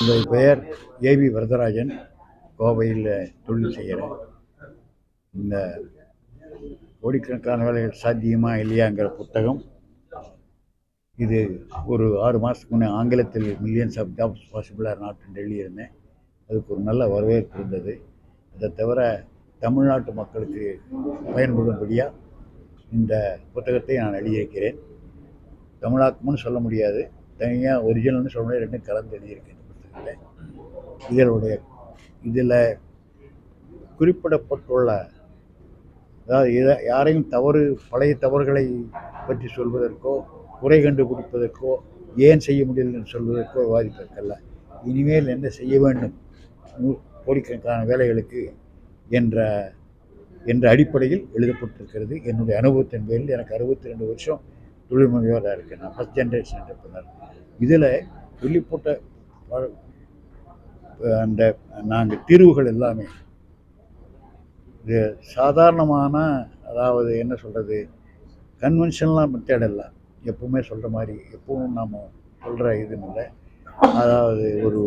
என்னுடைய பெயர் ஏவி வரதராஜன் கோவையில் தொழில் செய்கிறேன் இந்த கோடிக்கணக்கான வேலைகள் சாத்தியமா இல்லையாங்கிற புத்தகம் இது ஒரு ஆறு மாதத்துக்கு முன்னே ஆங்கிலத்தில் மில்லியன்ஸ் ஆஃப் ஜாப்ஸ் பாசிபிளாக நாட்டு எழுதியிருந்தேன் அதுக்கு ஒரு நல்ல வரவேற்பு இருந்தது அதை தவிர தமிழ்நாட்டு மக்களுக்கு பயன்படும்படியாக இந்த புத்தகத்தை நான் எழுதியிருக்கிறேன் தமிழாக்கம்னு சொல்ல முடியாது தனியாக ஒரிஜினல்னு சொல்ல முடியாது ரெண்டும் கலந்து எழுதியிருக்கேன் இந்த புத்தகத்தில் இதனுடைய இதில் குறிப்பிடப்பட்டுள்ள அதாவது இதை யாரையும் தவறு பழைய தவறுகளை பற்றி சொல்வதற்கோ குறை கண்டுபிடிப்பதற்கோ ஏன் செய்ய முடியலன்னு சொல்வதற்கோ விவாதிப்பதற்கல்ல இனிமேல் என்ன செய்ய வேண்டும் நூ- கோடிக்கணக்கான வேலைகளுக்கு என்ற என்ற அடிப்படையில் எழுதப்பட்டிருக்கிறது என்னுடைய அனுபவத்தின் பேரில் எனக்கு அறுபத்தி ரெண்டு வருஷம் தொழில் முனைவராக இருக்கேன் நான் ஃபஸ்ட் ஜென்ரேஷன் என்டர்பிரினர் இதில் சொல்லிப்போட்ட ப- அந்த நாங்கள் தீர்வுகள் எல்லாமே இது சாதாரணமான அதாவது என்ன சொல்கிறது கன்வென்ஷனலாக மெத்தட் இல்லை எப்பவுமே சொல்கிற மாதிரி எப்பவும் நாம் சொல்கிற இது இல்லை அதாவது ஒரு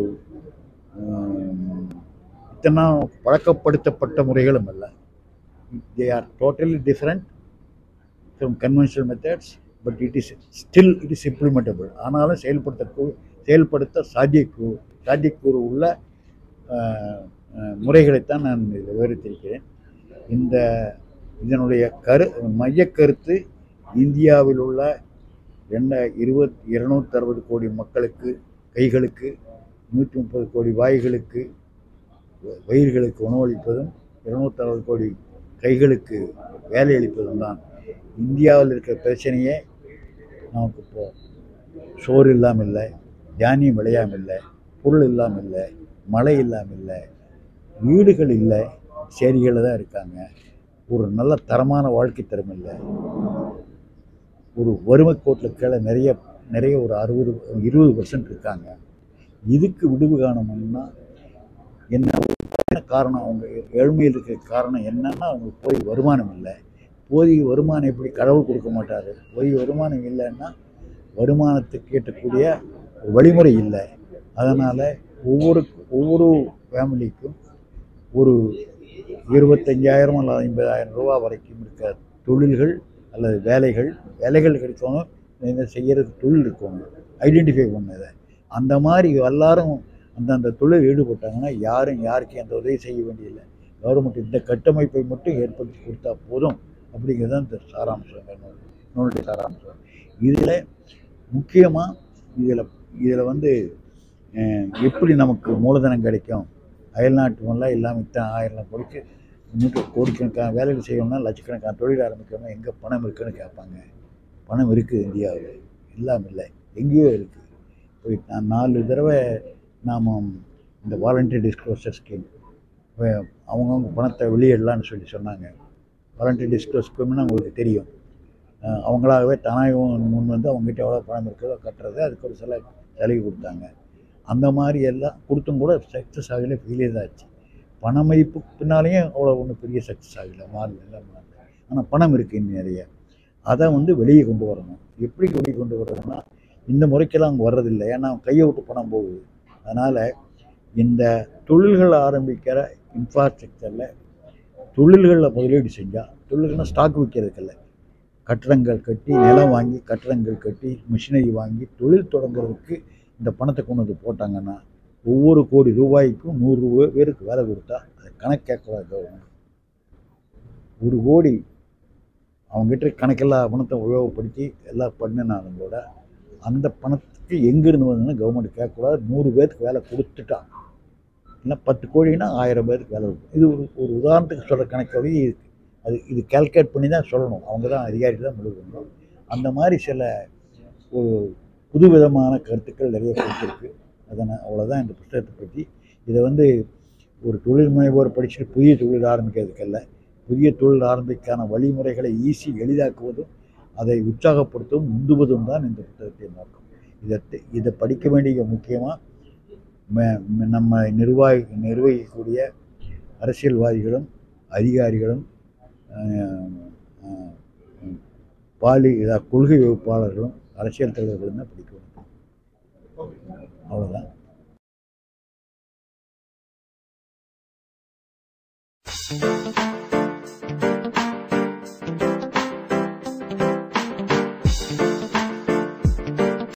உம், இத்தனை நாள் பழக்கப்படுத்தப்பட்ட முறைகளும் இல்லை they are totally different from conventional methods but it is still it is implementable ஆனாலும் செயல்படுத்த செயல்படுத்த சாத்தியக்கூ சாத்தியக்கூறு உள்ள ஆஹ், ஆஹ், முறைகளைத்தான் நான் இதில் விவரித்திருக்கிறேன் இந்த இதனுடைய கரு மையக்கருத்து இந்தியாவில் உள்ள ரெண்ட இருபத் இருநூத்தி அறுபது கோடி மக்களுக்கு கைகளுக்கு நூற்றி முப்பது கோடி வாய்களுக்கு வ- வயிறுகளுக்கு உணவளிப்பதும் இருநூத்தி அறுபது கோடி கைகளுக்கு வேலை அளிப்பதும் தான் இந்தியாவில் இருக்கிற பிரச்சனையே நமக்கு இப்போ சோறு இல்லாமல் இல்லை தானியம் விளையாமல் இல்லை பொருள் இல்லாமல் இல்லை மழை இல்லாமல் இல்லை வீடுகள் இல்லை சேரிகளில் தான் இருக்காங்க ஒரு நல்ல தரமான வாழ்க்கை தரம் இல்லை ஒரு வறுமை கோட்டில் கீழே நிறைய நிறைய ஒரு அறுபது இருபது பர்சன்ட் இருக்காங்க இதுக்கு விடுவு காணணும்னா என்ன என்ன காரணம் அவங்க ஏழ்மையில் இருக்கிற காரணம் என்னன்னா அவங்களுக்கு போய் வருமானம் இல்லை போதிய வருமானம் எப்படி கடவுள் கொடுக்க மாட்டார் போதிய வருமானம் இல்லைன்னா வருமானத்துக்கு ஈட்டக்கூடிய ஒரு வழிமுறை இல்லை அதனால் ஒவ்வொரு ஒவ்வொரு ஃபேமிலிக்கும் ஒரு இருபத்தஞ்சாயிரம் அல்லது ஐம்பதாயிரம் ரூபா வரைக்கும் இருக்க தொழில்கள் அல்லது வேலைகள் வேலைகள் கிடைக்கணும் இந்த செய்கிறது தொழில் இருக்கணும் ஐடென்டிஃபை பண்ணதை அந்த மாதிரி எல்லாரும் அந்தந்த தொழில் ஈடுபட்டாங்கன்னா யாரும் யாருக்கும் எந்த உதவி செய்ய வேண்டியதில்லை கவர்மெண்ட் இந்த கட்டமைப்பை மட்டும் ஏற்படுத்தி கொடுத்தா போதும் அப்படிங்கிறது தான் இந்த சாராம்சம் என்னோட என்னுடைய சாராம்சம் இதில் முக்கியமாக இதில் இதில் வந்து அஹ், எப்படி நமக்கு மூலதனம் கிடைக்கும் அயல்நாட்டு எல்லாம் இல்லாமல் இத்தனை ஆயிரம் கோடிக்கு நூற்று கோடிக்கணக்கான வேலைகள் செய்யணும்னா லட்சக்கணக்கான தொழில் ஆரம்பிக்கணும்னா எங்கே பணம் இருக்குன்னு கேட்பாங்க பணம் இருக்குது இந்தியாவில் இல்லாமல் இல்லை எங்கேயோ இருக்குது போய் நான் நாலு தடவை நாம் இந்த வாலண்டியர் டிஸ்க்ளோசர் ஸ்கீம் அவங்கவுங்க பணத்தை வெளியிடலான்னு சொல்லி சொன்னாங்க வாலண்டியர் டிஸ்க்ளோஸ் ஸ்கீம்னு உங்களுக்கு தெரியும் அஹ் அவங்களாகவே தானாக முன் வந்து அவங்ககிட்ட எவ்வளோ பணம் இருக்குதோ கட்டுறது அதுக்கு ஒரு சில சலுகை கொடுத்தாங்க அந்த மாதிரி எல்லாம் கொடுத்தும் கூட சக்ஸஸ் ஆகலை ஃபெயிலியர் தான் ஆச்சு பண மதிப்பு பின்னாலேயும் அவ்வளோ ஒன்றும் பெரிய சக்ஸஸ் ஆகலை மாறல எல்லாம் மாறல ஆனால் பணம் இருக்குது இன்னும் நிறைய அதை வந்து வெளியே கொண்டு வரணும் எப்படி வெளியே கொண்டு வரணும்னா இந்த முறைக்கெல்லாம் அவங்க வர்றதில்லை ஏன்னா கையை விட்டு பணம் போகுது அதனால் இந்த தொழில்கள் ஆரம்பிக்கிற இன்ஃப்ராஸ்ட்ரக்சரில் தொழில்களில் முதலீடு செஞ்சால் தொழில்கள்னால் ஸ்டாக் விற்கிறதுக்கல்ல கட்டடங்கள் கட்டி நிலம் வாங்கி கட்டடங்கள் கட்டி மிஷினரி வாங்கி தொழில் தொடங்குறதுக்கு இந்த பணத்தை கொண்டு வந்து போட்டாங்கன்னா ஒவ்வொரு கோடி ரூபாய்க்கும் நூறு ரூபா- பேருக்கு வேலை கொடுத்தா அதை கணக்கு கேட்கக்கூடாது கவர்மெண்ட் ஒரு கோடி அவங்ககிட்ட கணக்கெல்லாம் பணத்தை உபயோகப்படுத்தி எல்லாம் பண்ணினாலும் கூட அந்த பணத்துக்கு எங்கேருந்து வந்ததுன்னு கவர்மெண்ட் கேட்கக்கூடாது நூறு பேருக்கு வேலை கொடுத்துட்டா இல்லை பத்து கோடினா ஆயிரம் பேருக்கு வேலை கொடுக்கும் இது ஒரு ஒரு உதாரணத்துக்கு சொல்கிற கணக்கு இருக்கு அது இது கால்குலேட் பண்ணி தான் சொல்லணும் அவங்க தான் அதிகாரி தான் முடிவு அந்த மாதிரி சில ஒரு புதுவிதமான கருத்துக்கள் நிறைய கொடுத்துருக்கு அதனால் அவ்வளோதான் இந்த புத்தகத்தை பற்றி இதை வந்து ஒரு தொழில் முனைவோர் படிச்சுட்டு புதிய தொழில் ஆரம்பிக்கிறதுக்கல்ல புதிய தொழில் ஆரம்பிக்கான வழிமுறைகளை ஈஸி எளிதாக்குவதும் அதை உற்சாகப்படுத்தவும் உந்துவதும் தான் இந்த புத்தகத்தின் நோக்கம் இதை இதை படிக்க வேண்டிய முக்கியமாக நம்ம நிர்வாகி நிர்வகிக்கக்கூடிய அரசியல்வாதிகளும் அதிகாரிகளும் அஹ், அஹ், பாலி இதா கொள்கை வகுப்பாளர்களும் அரசியல் தலைவர்களும் தான் படிக்க வேண்டும் அவ்வளோதான் வணக்கம்